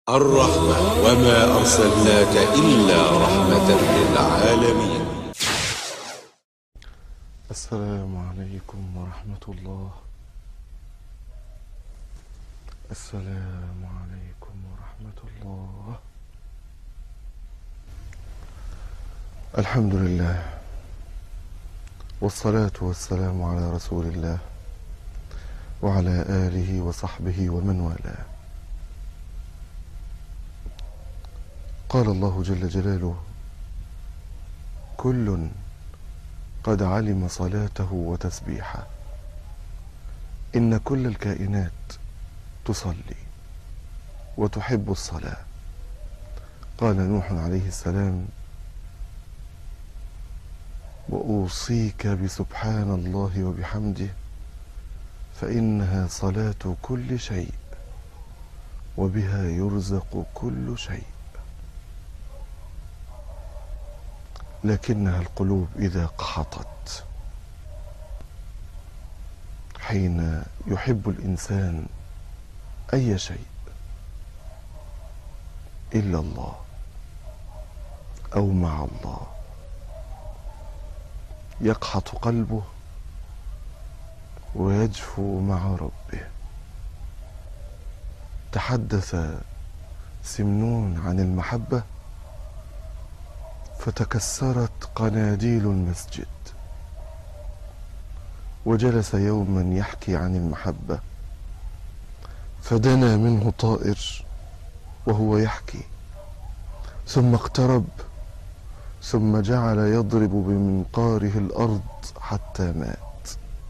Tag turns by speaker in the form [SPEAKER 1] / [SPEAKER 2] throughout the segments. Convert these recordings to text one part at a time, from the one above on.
[SPEAKER 1] الرحمة وما أرسلناك إلا رحمة للعالمين
[SPEAKER 2] السلام عليكم ورحمة الله السلام عليكم ورحمة الله الحمد لله والصلاة والسلام على رسول الله وعلى آله وصحبه ومن والاه قال الله جل جلاله كل قد علم صلاته وتسبيحه ان كل الكائنات تصلي وتحب الصلاه قال نوح عليه السلام واوصيك بسبحان الله وبحمده فانها صلاه كل شيء وبها يرزق كل شيء لكنها القلوب اذا قحطت حين يحب الانسان اي شيء الا الله او مع الله يقحط قلبه ويجفو مع ربه تحدث سمنون عن المحبه فتكسرت قناديل المسجد وجلس يوما يحكي عن المحبه فدنا منه طائر وهو يحكي ثم اقترب ثم جعل يضرب بمنقاره الارض حتى مات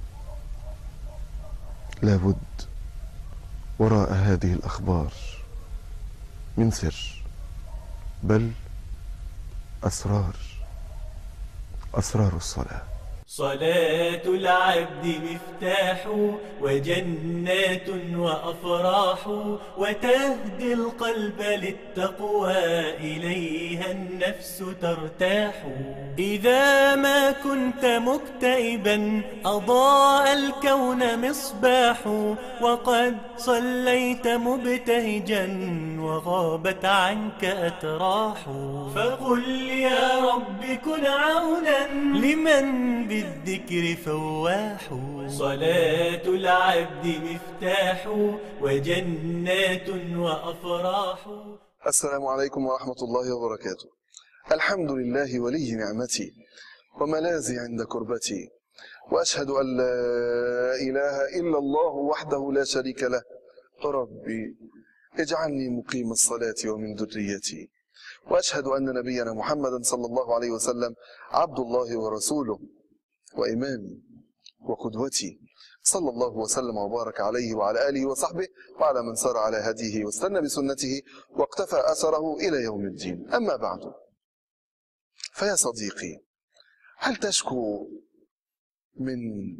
[SPEAKER 2] لابد وراء هذه الاخبار من سر بل اسرار اسرار الصلاه
[SPEAKER 3] صلاة العبد مفتاح وجنات وأفراح وتهدي القلب للتقوى إليها النفس ترتاح إذا ما كنت مكتئبا أضاء الكون مصباح وقد صليت مبتهجا وغابت عنك أتراح فقل يا رب كن عونا لمن بالذكر فواح صلاة العبد مفتاح وجنات وأفراح
[SPEAKER 2] السلام عليكم ورحمه الله وبركاته الحمد لله ولي نعمتي وملاذي عند كربتي واشهد ان لا اله الا الله وحده لا شريك له ربي اجعلني مقيم الصلاه ومن ذريتي واشهد ان نبينا محمدا صلى الله عليه وسلم عبد الله ورسوله وامامي وقدوتي صلى الله وسلم وبارك عليه وعلى اله وصحبه وعلى من سار على هديه واستنى بسنته واقتفى اثره الى يوم الدين اما بعد فيا صديقي هل تشكو من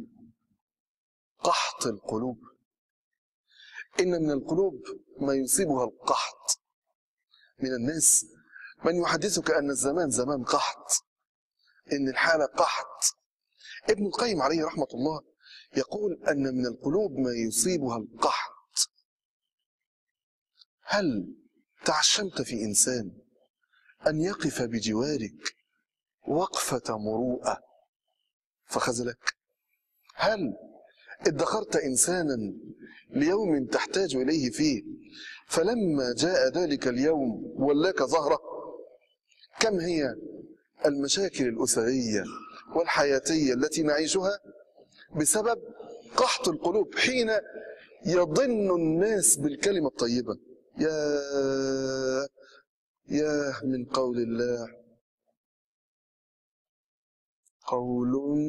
[SPEAKER 2] قحط القلوب ان من القلوب ما يصيبها القحط من الناس من يحدثك ان الزمان زمان قحط ان الحاله قحط ابن القيم عليه رحمه الله يقول ان من القلوب ما يصيبها القحط هل تعشمت في انسان ان يقف بجوارك وقفه مروءه فخذلك هل ادخرت انسانا ليوم تحتاج اليه فيه فلما جاء ذلك اليوم ولاك ظهره كم هي المشاكل الاسريه والحياتيه التي نعيشها بسبب قحط القلوب حين يضن الناس بالكلمه الطيبه يا يا من قول الله قول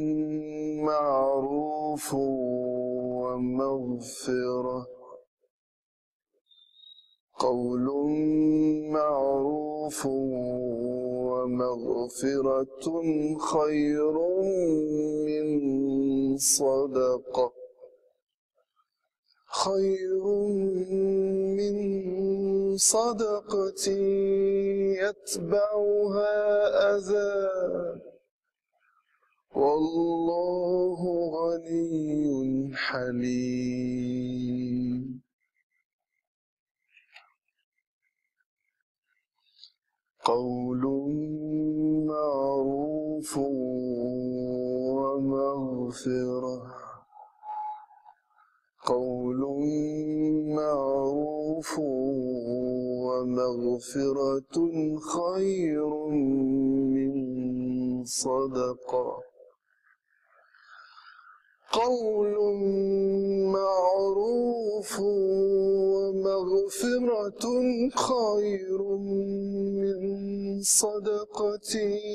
[SPEAKER 2] معروف ومغفرة قول معروف ومغفرة خير من صدقة خير من صدقة يتبعها أذى والله غني حليم قول معروف ومغفرة قول معروف ومغفرة خير من صدقة قول معروف ومغفرة خير من صدقة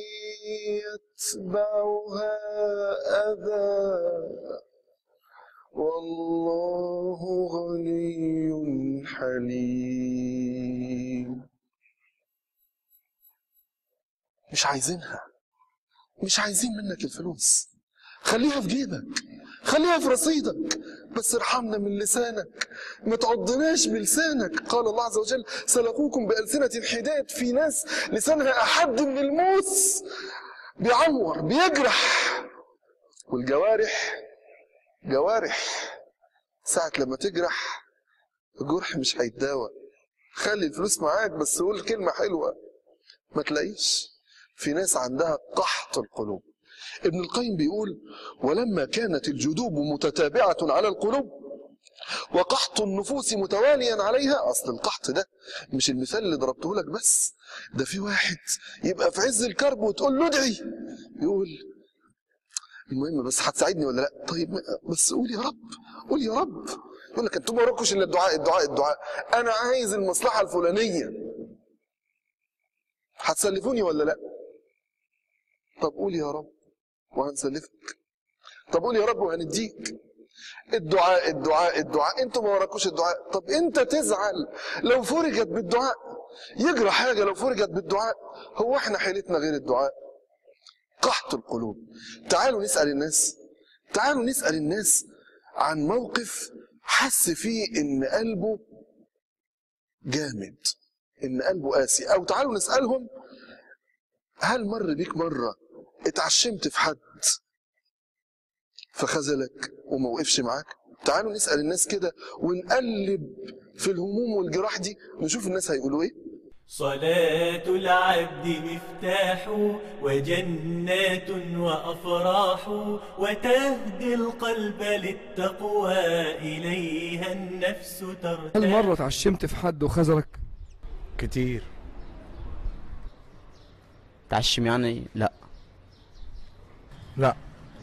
[SPEAKER 2] يتبعها أذى والله غني حليم مش عايزينها مش عايزين منك الفلوس خليها في جيبك خليها في رصيدك بس ارحمنا من لسانك ما تعضناش بلسانك قال الله عز وجل سلقوكم بألسنة حداد في ناس لسانها أحد من الموس بيعور بيجرح والجوارح جوارح ساعة لما تجرح الجرح مش هيتداوى خلي الفلوس معاك بس قول كلمة حلوة ما تلاقيش في ناس عندها قحط القلوب ابن القيم بيقول ولما كانت الجدوب متتابعة على القلوب وقحط النفوس متواليا عليها اصل القحط ده مش المثال اللي ضربته لك بس ده في واحد يبقى في عز الكرب وتقول له ادعي يقول المهم بس هتساعدني ولا لا طيب بس قول يا رب قول يا رب يقول لك انتوا ما وراكوش الا الدعاء الدعاء الدعاء انا عايز المصلحه الفلانيه هتسلفوني ولا لا طب قول يا رب وهنسلفك طب قول يا رب وهنديك الدعاء الدعاء الدعاء انتوا ما وراكوش الدعاء طب انت تزعل لو فرجت بالدعاء يجرى حاجه لو فرجت بالدعاء هو احنا حيلتنا غير الدعاء قحط القلوب تعالوا نسال الناس تعالوا نسال الناس عن موقف حس فيه ان قلبه جامد ان قلبه قاسي او تعالوا نسالهم هل مر بيك مره اتعشمت في حد فخذلك وما وقفش معاك تعالوا نسال الناس كده ونقلب في الهموم والجراح دي نشوف الناس هيقولوا ايه
[SPEAKER 3] صلاة العبد مفتاح وجنات وأفراح وتهدي القلب للتقوى إليها النفس ترتاح
[SPEAKER 4] هل مرة اتعشمت في حد وخذلك؟
[SPEAKER 5] كتير
[SPEAKER 6] تعشم يعني لا
[SPEAKER 5] لا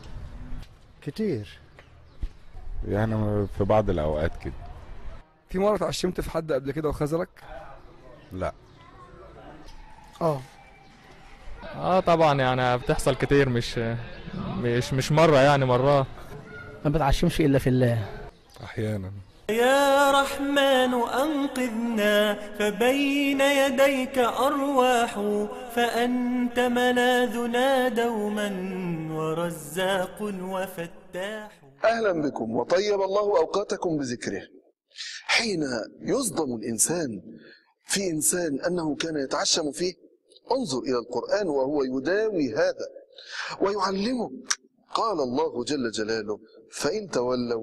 [SPEAKER 7] كتير
[SPEAKER 8] يعني في بعض الأوقات كده
[SPEAKER 4] في مرة اتعشمت في حد قبل كده وخذلك؟
[SPEAKER 8] لا
[SPEAKER 7] اه
[SPEAKER 9] اه طبعا يعني بتحصل كتير مش مش مش مرة يعني مرات
[SPEAKER 7] ما بتعشمش الا في الله
[SPEAKER 8] أحيانا
[SPEAKER 3] يا رحمن أنقذنا فبين يديك أرواح فأنت ملاذنا دوما ورزاق وفتاح
[SPEAKER 2] اهلا بكم وطيب الله اوقاتكم بذكره حين يصدم الانسان في انسان انه كان يتعشم فيه انظر الى القران وهو يداوي هذا ويعلمك قال الله جل جلاله فان تولوا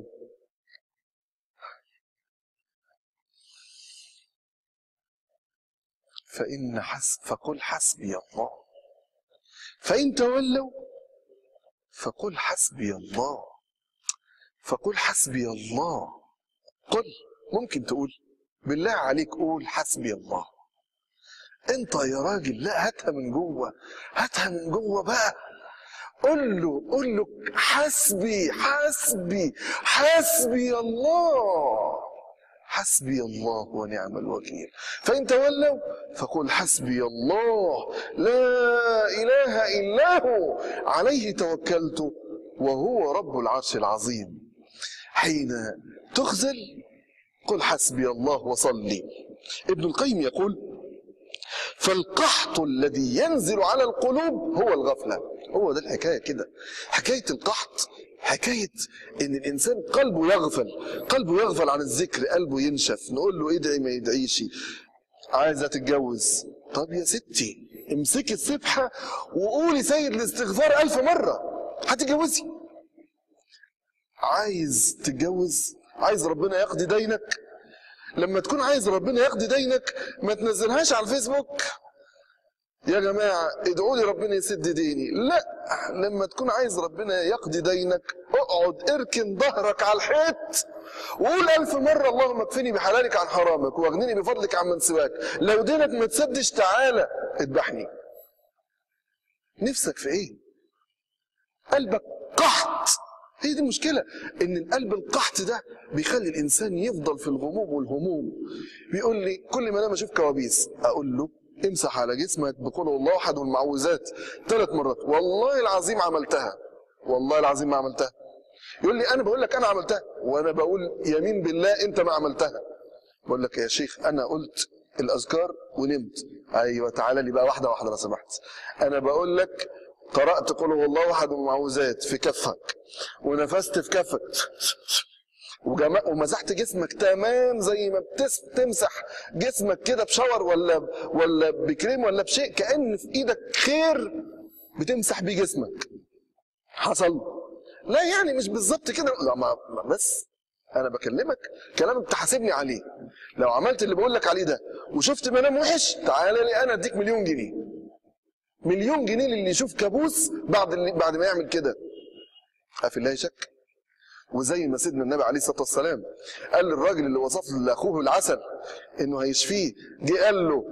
[SPEAKER 2] فإن حسب فقل حسبي الله فإن تولوا فقل حسبي الله فقل حسبي الله قل ممكن تقول بالله عليك قول حسبي الله انت يا راجل لا هاتها من جوه هاتها من جوه بقى قول له قول له حسبي حسبي حسبي الله حسبي الله ونعم الوكيل فإن تولوا فقل حسبي الله لا إله إلا هو عليه توكلت وهو رب العرش العظيم حين تخزل قل حسبي الله وصلي ابن القيم يقول فالقحط الذي ينزل على القلوب هو الغفلة هو ده الحكاية كده حكاية القحط حكاية ان الانسان قلبه يغفل قلبه يغفل عن الذكر قلبه ينشف نقول له ادعي ما يدعيش عايزة تتجوز طب يا ستي امسكي السبحة وقولي سيد الاستغفار ألف مرة هتتجوزي عايز تتجوز عايز ربنا يقضي دينك لما تكون عايز ربنا يقضي دينك ما تنزلهاش على الفيسبوك يا جماعة ادعوا لي ربنا يسد ديني لا لما تكون عايز ربنا يقضي دينك اقعد اركن ظهرك على الحيط وقول ألف مرة اللهم اكفني بحلالك عن حرامك واغنني بفضلك عن من سواك لو دينك ما تسدش تعالى اذبحني نفسك في ايه قلبك قحط هي دي المشكلة ان القلب القحط ده بيخلي الانسان يفضل في الغموم والهموم بيقول لي كل ما انا اشوف كوابيس اقول له امسح على جسمك بقول الله احد والمعوذات ثلاث مرات والله العظيم عملتها والله العظيم ما عملتها يقول لي انا بقول لك انا عملتها وانا بقول يمين بالله انت ما عملتها بقول لك يا شيخ انا قلت الاذكار ونمت ايوه تعالى لي بقى واحده واحده لو سمحت انا بقول لك قرات قل هو الله احد والمعوذات في كفك ونفست في كفك وجما... ومسحت جسمك تمام زي ما بتس... تمسح جسمك كده بشاور ولا ولا بكريم ولا بشيء كأن في ايدك خير بتمسح بيه جسمك حصل لا يعني مش بالظبط كده لا ما ما بس انا بكلمك كلام انت حاسبني عليه لو عملت اللي بقول لك عليه ده وشفت منام وحش تعالى لي انا اديك مليون جنيه مليون جنيه للي يشوف كابوس بعد اللي بعد ما يعمل كده افي الله شك وزي ما سيدنا النبي عليه الصلاه والسلام قال للراجل اللي وصف لاخوه العسل انه هيشفيه جه قال له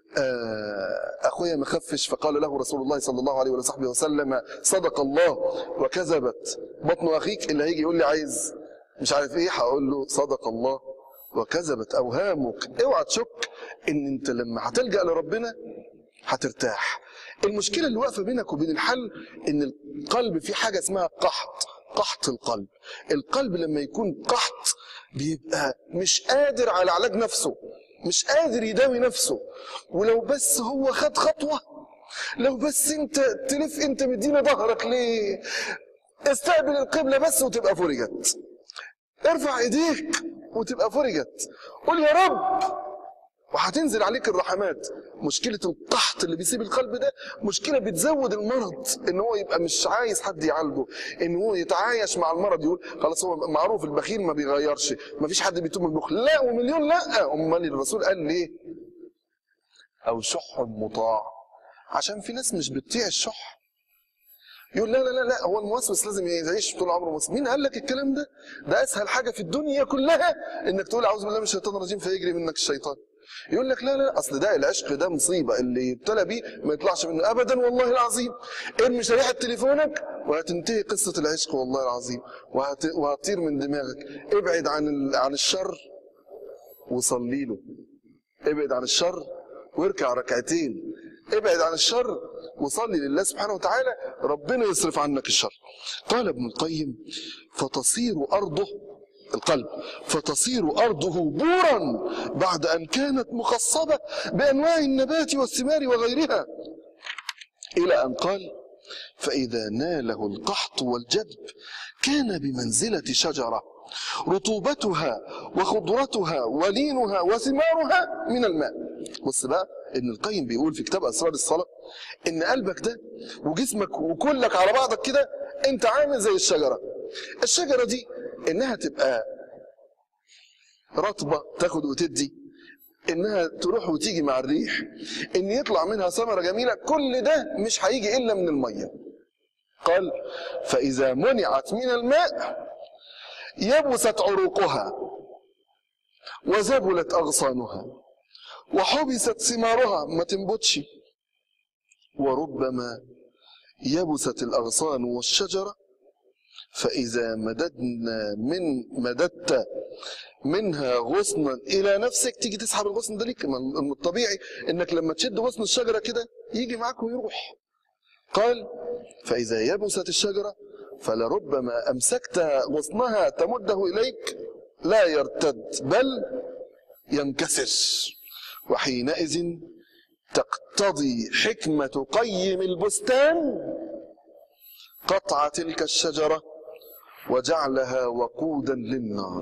[SPEAKER 2] آه، اخويا ما خفش فقال له رسول الله صلى الله عليه وصحبه وسلم صدق الله وكذبت بطن اخيك اللي هيجي يقول لي عايز مش عارف ايه هقول له صدق الله وكذبت اوهامك اوعى تشك ان انت لما هتلجا لربنا هترتاح المشكله اللي واقفه بينك وبين الحل ان القلب فيه حاجه اسمها قحط قحط القلب القلب لما يكون قحط بيبقى مش قادر على علاج نفسه مش قادر يداوي نفسه ولو بس هو خد خطوه لو بس انت تلف انت مدينا ظهرك ليه استقبل القبله بس وتبقى فرجت ارفع ايديك وتبقى فرجت قول يا رب وهتنزل عليك الرحمات مشكلة القحط اللي بيسيب القلب ده مشكلة بتزود المرض ان هو يبقى مش عايز حد يعالجه ان هو يتعايش مع المرض يقول خلاص هو معروف البخيل ما بيغيرش ما فيش حد بيتوب من البخل لا ومليون لا امال الرسول قال ليه او شح مطاع عشان في ناس مش بتطيع الشح يقول لا لا لا لا هو الموسوس لازم يعيش طول عمره موسوس مين قال لك الكلام ده ده اسهل حاجه في الدنيا كلها انك تقول اعوذ بالله من الشيطان الرجيم فيجري منك الشيطان يقول لك لا لا اصل ده العشق ده مصيبه اللي يبتلى بيه ما يطلعش منه ابدا والله العظيم ارمي شريحه تليفونك وهتنتهي قصه العشق والله العظيم وهت... وهتطير من دماغك ابعد عن ال... عن الشر وصلي له ابعد عن الشر واركع ركعتين ابعد عن الشر وصلي لله سبحانه وتعالى ربنا يصرف عنك الشر قال ابن القيم فتصير ارضه القلب فتصير أرضه بورا بعد أن كانت مخصبة بأنواع النبات والثمار وغيرها إلى أن قال فإذا ناله القحط والجدب كان بمنزلة شجرة رطوبتها وخضرتها ولينها وثمارها من الماء بص بقى ابن القيم بيقول في كتاب أسرار الصلاة إن قلبك ده وجسمك وكلك على بعضك كده أنت عامل زي الشجرة الشجرة دي انها تبقى رطبه تاخد وتدي انها تروح وتيجي مع الريح ان يطلع منها ثمره جميله كل ده مش هيجي الا من الميه قال فاذا منعت من الماء يبست عروقها وزبلت اغصانها وحبست ثمارها ما تنبتش وربما يبست الاغصان والشجره فإذا مددنا من مددت منها غصنا إلى نفسك تيجي تسحب الغصن ده ليك من الطبيعي إنك لما تشد غصن الشجرة كده يجي معاك ويروح قال فإذا يبست الشجرة فلربما أمسكت غصنها تمده إليك لا يرتد بل ينكسر وحينئذ تقتضي حكمة قيم البستان قطع تلك الشجرة وجعلها وقودا للنار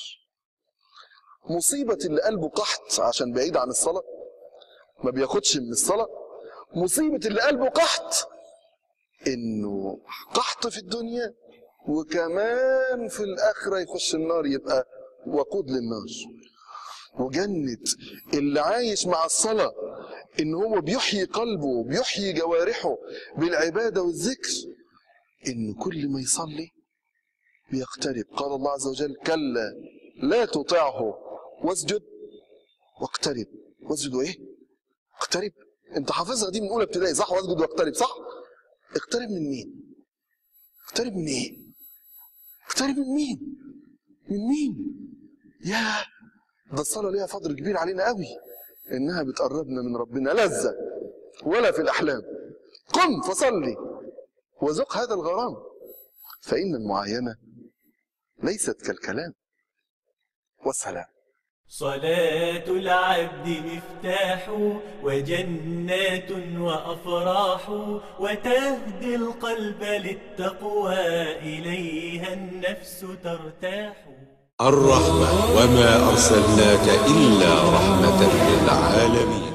[SPEAKER 2] مصيبة اللي قلبه قحط عشان بعيد عن الصلاة ما بياخدش من الصلاة مصيبة اللي قلبه قحط انه قحط في الدنيا وكمان في الاخرة يخش النار يبقى وقود للنار وجنة اللي عايش مع الصلاة ان هو بيحيي قلبه بيحيي جوارحه بالعباده والذكر ان كل ما يصلي بيقترب قال الله عز وجل كلا لا تطعه واسجد واقترب واسجد وايه اقترب انت حافظها دي من اولى ابتدائي صح واسجد واقترب صح اقترب من مين اقترب من ايه اقترب من مين من مين يا ده الصلاه ليها فضل كبير علينا قوي انها بتقربنا من ربنا لذه ولا في الاحلام قم فصلي وذق هذا الغرام فان المعاينه ليست كالكلام والسلام
[SPEAKER 3] صلاة العبد مفتاح وجنات وأفراح وتهدي القلب للتقوى إليها النفس ترتاح
[SPEAKER 1] الرحمة وما أرسلناك إلا رحمة للعالمين